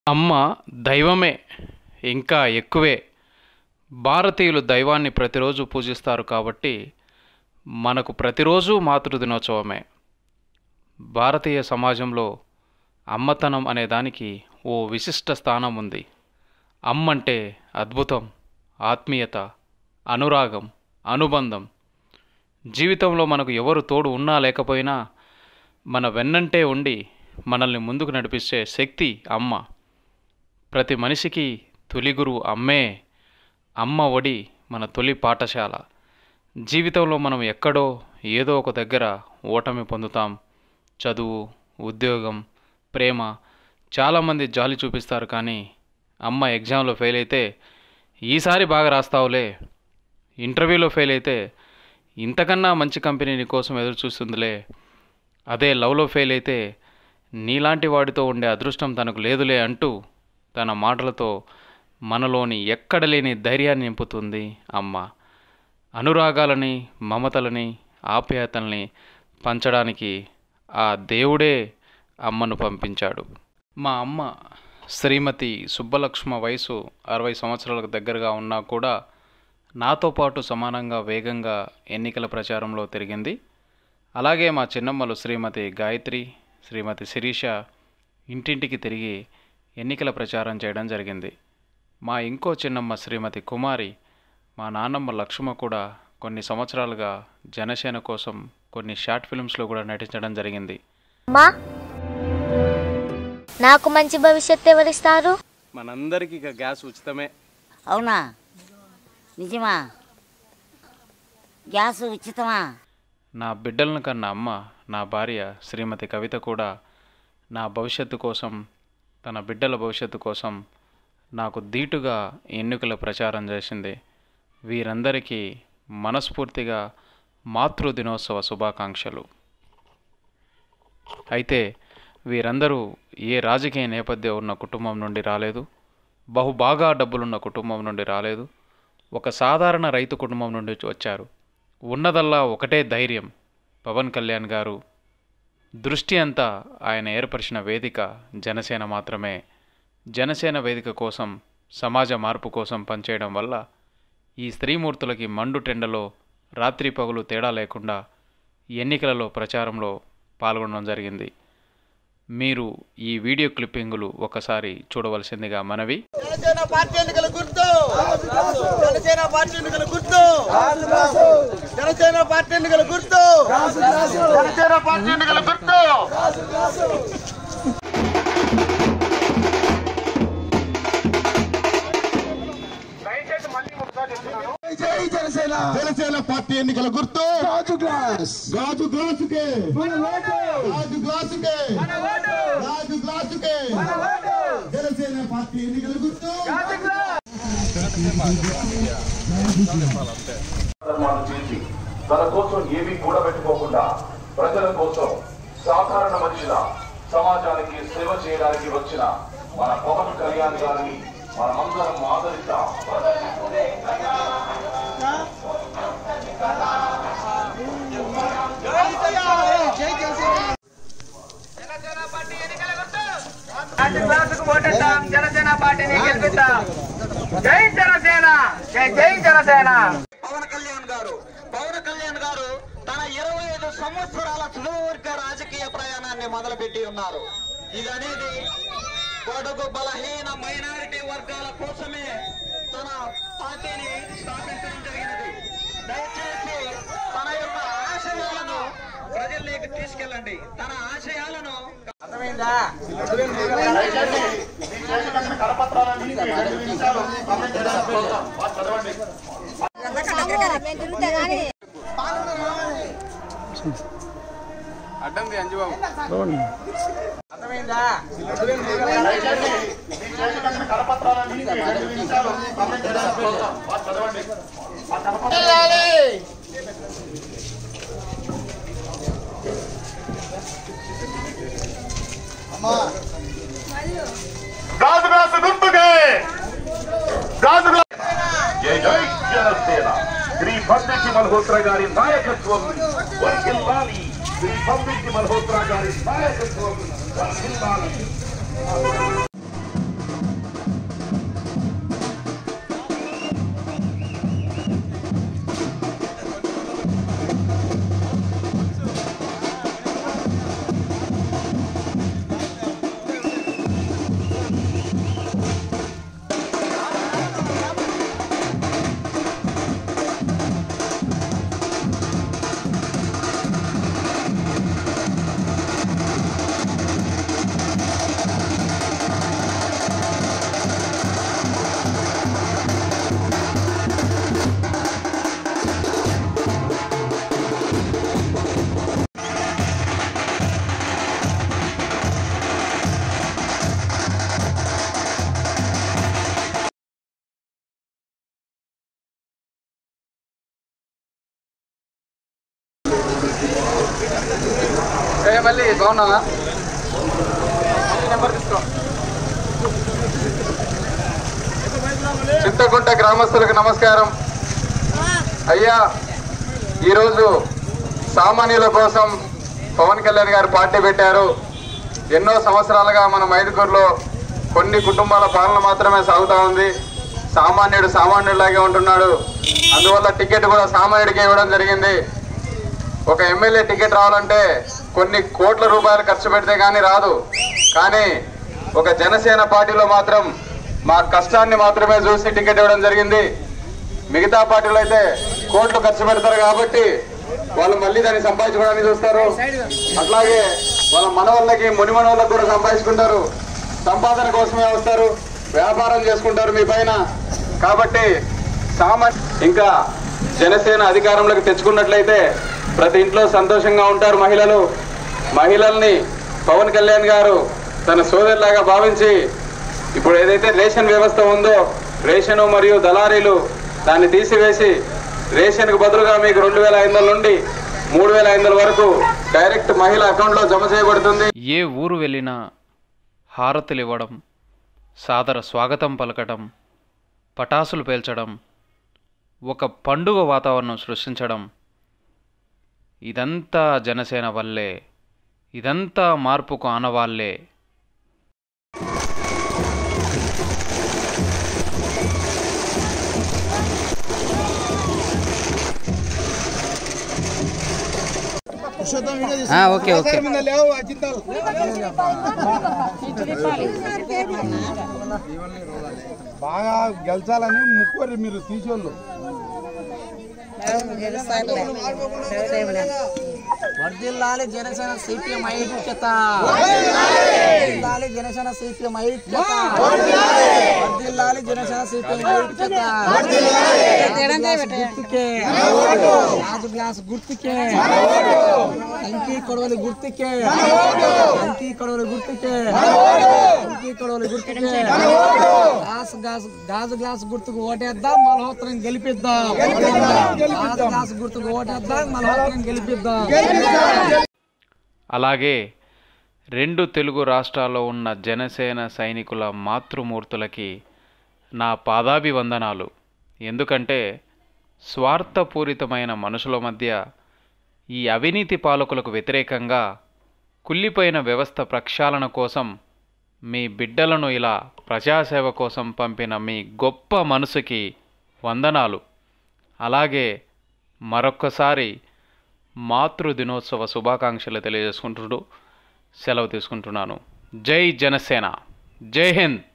అమ్మ దైవమే ఇంకా ఎక్కువే భారతీయులు దైవాన్ని ప్రతిరోజు పూజిస్తారు కాబట్టి మనకు ప్రతిరోజు మాతృదినోత్సవమే భారతీయ సమాజంలో అమ్మతనం అనే దానికి ఓ విశిష్ట స్థానం ఉంది అమ్మంటే అద్భుతం ఆత్మీయత అనురాగం అనుబంధం జీవితంలో మనకు ఎవరు తోడు ఉన్నా లేకపోయినా మన వెన్నంటే ఉండి మనల్ని ముందుకు నడిపించే శక్తి అమ్మ ప్రతి మనిషికి తొలి గురువు అమ్మే అమ్మ ఒడి మన తొలి పాఠశాల జీవితంలో మనం ఎక్కడో ఏదో ఒక దగ్గర ఓటమి పొందుతాం చదువు ఉద్యోగం ప్రేమ చాలామంది జాలి చూపిస్తారు కానీ అమ్మ ఎగ్జామ్లో ఫెయిల్ అయితే ఈసారి బాగా రాస్తావులే ఇంటర్వ్యూలో ఫెయిల్ అయితే ఇంతకన్నా మంచి కంపెనీ నీ కోసం ఎదురు చూస్తుందిలే అదే లవ్లో ఫెయిల్ అయితే నీలాంటి వాడితో ఉండే అదృష్టం తనకు లేదులే అంటూ తన మాటలతో మనలోని ఎక్కడ లేని ధైర్యాన్ని నింపుతుంది అమ్మ అనురాగాలని మమతలని ఆప్యాయతల్ని పంచడానికి ఆ దేవుడే అమ్మను పంపించాడు మా అమ్మ శ్రీమతి సుబ్బలక్ష్మ వయసు అరవై సంవత్సరాలకు దగ్గరగా ఉన్నా కూడా నాతో పాటు సమానంగా వేగంగా ఎన్నికల ప్రచారంలో తిరిగింది అలాగే మా చిన్నమ్మలు శ్రీమతి గాయత్రి శ్రీమతి శిరీష ఇంటింటికి తిరిగి ఎన్నికల ప్రచారం చేయడం జరిగింది మా ఇంకో చిన్నమ్మ శ్రీమతి కుమారి మా నాన్నమ్మ లక్ష్మ కూడా కొన్ని సంవత్సరాలుగా జనసేన కోసం కొన్ని షార్ట్ ఫిల్మ్స్లో కూడా నటించడం జరిగింది అమ్మా నాకు మంచి భవిష్యత్తు ఎవరిస్తారు మనందరికీ ఇక గ్యాస్ ఉచితమే అవునా నిజమా గ్యాస్ ఉచితమా నా బిడ్డలను కన్నా అమ్మ నా భార్య శ్రీమతి కవిత కూడా నా భవిష్యత్తు కోసం తన బిడ్డల భవిష్యత్తు కోసం నాకు ధీటుగా ఎన్నికల ప్రచారం చేసింది వీరందరికీ మనస్ఫూర్తిగా మాతృ దినోత్సవ శుభాకాంక్షలు అయితే వీరందరూ ఏ రాజకీయ నేపథ్యం ఉన్న కుటుంబం నుండి రాలేదు బహుబాగా డబ్బులున్న కుటుంబం నుండి రాలేదు ఒక సాధారణ రైతు కుటుంబం నుండి వచ్చారు ఉన్నదల్లా ఒకటే ధైర్యం పవన్ కళ్యాణ్ గారు దృష్టి అంతా ఆయన ఏర్పరిచిన వేదిక జనసేన మాత్రమే జనసేన వేదిక కోసం సమాజ మార్పు కోసం పనిచేయడం వల్ల ఈ స్త్రీమూర్తులకి మండు టెండలో రాత్రి పగులు తేడా లేకుండా ఎన్నికలలో ప్రచారంలో పాల్గొనడం జరిగింది మీరు ఈ వీడియో క్లిప్పింగులు ఒకసారి చూడవలసిందిగా మనవి జనసేన పార్టీ ఎన్నికల గుర్తు జనసేన పార్టీ ఎన్నికల గుర్తు జనసేన పార్టీ ఎన్నికల గుర్తు జనసేన పార్టీ ఎన్నికల గుర్తు జై జనసేన జనసేన పార్టీ ఎన్నికల గుర్తు గాజు గ్లాస్ గాజు గ్లాసుకే గాజు గ్లాసుకే గాజు గ్లాసుకే జనసేన పార్టీ ఎన్నికల గుర్తు ధర్మాలు చేసి తన కోసం ఏమీ కూడబెట్టుకోకుండా ప్రజల కోసం సాధారణ మనిషిలా సమాజానికి సేవ చేయడానికి వచ్చిన మన పవన్ కళ్యాణ్ గారిని మనమందరం ఆదరిద్దాం క్లాసుకు ఓటేద్దాం జనసేన పార్టీని గెలిపిద్దాం జై జనసేన జై జై జనసేన పవన్ కళ్యాణ్ గారు పవన్ కళ్యాణ్ గారు తన ఇరవై ఐదు సంవత్సరాల సుదీర్ఘ రాజకీయ ప్రయాణాన్ని మొదలుపెట్టి ఉన్నారు ఇది అనేది పొడుగు బలహీన మైనారిటీ వర్గాల కోసమే తన పార్టీని స్థాపించడం జరిగినది దయచేసి తన యొక్క ఆశయాలను ప్రజల్లోకి తీసుకెళ్ళండి తన ఆశయాలను అర్థమైందా అర్థమైందా గాజు గ్లాసు గుర్తుకే గాజు గ్లాసు జై జై జనసేన శ్రీ పండిట్ మల్హోత్రా గారి నాయకత్వం వర్గిల్లాలి శ్రీ పండిట్ మల్హోత్రా గారి నాయకత్వం వర్గిల్లాలి బాగున్నావా చింతకుంట గ్రామస్తులకు నమస్కారం అయ్యా ఈరోజు సామాన్యుల కోసం పవన్ కళ్యాణ్ గారు పార్టీ పెట్టారు ఎన్నో సంవత్సరాలుగా మన మైదుకూరులో కొన్ని కుటుంబాల పాలన మాత్రమే సాగుతూ ఉంది సామాన్యుడు సామాన్యుడిలాగే ఉంటున్నాడు అందువల్ల టికెట్ కూడా సామాన్యుడికి ఇవ్వడం జరిగింది ఒక ఎమ్మెల్యే టికెట్ రావాలంటే కొన్ని కోట్ల రూపాయలు ఖర్చు పెడితే కానీ రాదు కానీ ఒక జనసేన పార్టీలో మాత్రం మా కష్టాన్ని మాత్రమే చూసి టికెట్ ఇవ్వడం జరిగింది మిగతా పార్టీలు అయితే కోట్లు ఖర్చు పెడతారు కాబట్టి వాళ్ళు మళ్ళీ దాన్ని సంపాదించుకోవడానికి చూస్తారు అట్లాగే వాళ్ళ మనవాళ్ళకి ముని మనవాళ్ళకి కూడా సంపాదించుకుంటారు సంపాదన కోసమే వస్తారు వ్యాపారం చేసుకుంటారు మీ పైన కాబట్టి సామాన్య ఇంకా జనసేన అధికారంలోకి తెచ్చుకున్నట్లయితే ప్రతి ఇంట్లో సంతోషంగా ఉంటారు మహిళలు మహిళల్ని పవన్ కళ్యాణ్ గారు తన సోదరులాగా భావించి ఇప్పుడు ఏదైతే రేషన్ వ్యవస్థ ఉందో రేషను మరియు దళారీలు దాన్ని తీసివేసి రేషన్కు బదులుగా మీకు రెండు వేల ఐదు వందల నుండి మూడు వేల ఐదు వందల వరకు డైరెక్ట్ మహిళ అకౌంట్లో జమ చేయబడుతుంది ఏ ఊరు వెళ్ళినా హారతులు ఇవ్వడం సాదర స్వాగతం పలకడం పటాసులు పేల్చడం ఒక పండుగ వాతావరణం సృష్టించడం ఇదంతా జనసేన వల్లే ఇదంతా మార్పుకు ఆనవాళ్లే ఓకే ఓకే బాగా గెలిచాలని ముక్కోరు మీరు తీసేళ్ళు వర్దిల్లాలి జనసేన సిపిఎం ఐక్యత వర్దిల్లాలి జనసేన సిపిఎం ఐక్యత వర్దిల్లాలి జనసేన సిపిఎం ఐక్యత గ్లాస్ గుర్తుకే రాజు గ్లాస్ గుర్తుకే అంకీ కొడవలి గుర్తుకే అంకీ కొడవలి గుర్తుకే అంకీ కొడవలి గుర్తుకే గ్లాస్ గ్లాస్ గాజు గ్లాస్ గుర్తుకు ఓటేద్దాం మల్హోత్రం గెలిపిద్దాం గాజు గ్లాస్ గుర్తుకు ఓటేద్దాం మల్హోత్రం గెలిపిద్దాం అలాగే రెండు తెలుగు రాష్ట్రాల్లో ఉన్న జనసేన సైనికుల మాతృమూర్తులకి నా పాదాభివందనాలు ఎందుకంటే స్వార్థపూరితమైన మనుషుల మధ్య ఈ అవినీతి పాలకులకు వ్యతిరేకంగా కుళ్ళిపోయిన వ్యవస్థ ప్రక్షాళన కోసం మీ బిడ్డలను ఇలా ప్రజాసేవ కోసం పంపిన మీ గొప్ప మనసుకి వందనాలు అలాగే మరొక్కసారి మాతృ దినోత్సవ శుభాకాంక్షలు తెలియజేసుకుంటూ సెలవు తీసుకుంటున్నాను జై జనసేన జై హింద్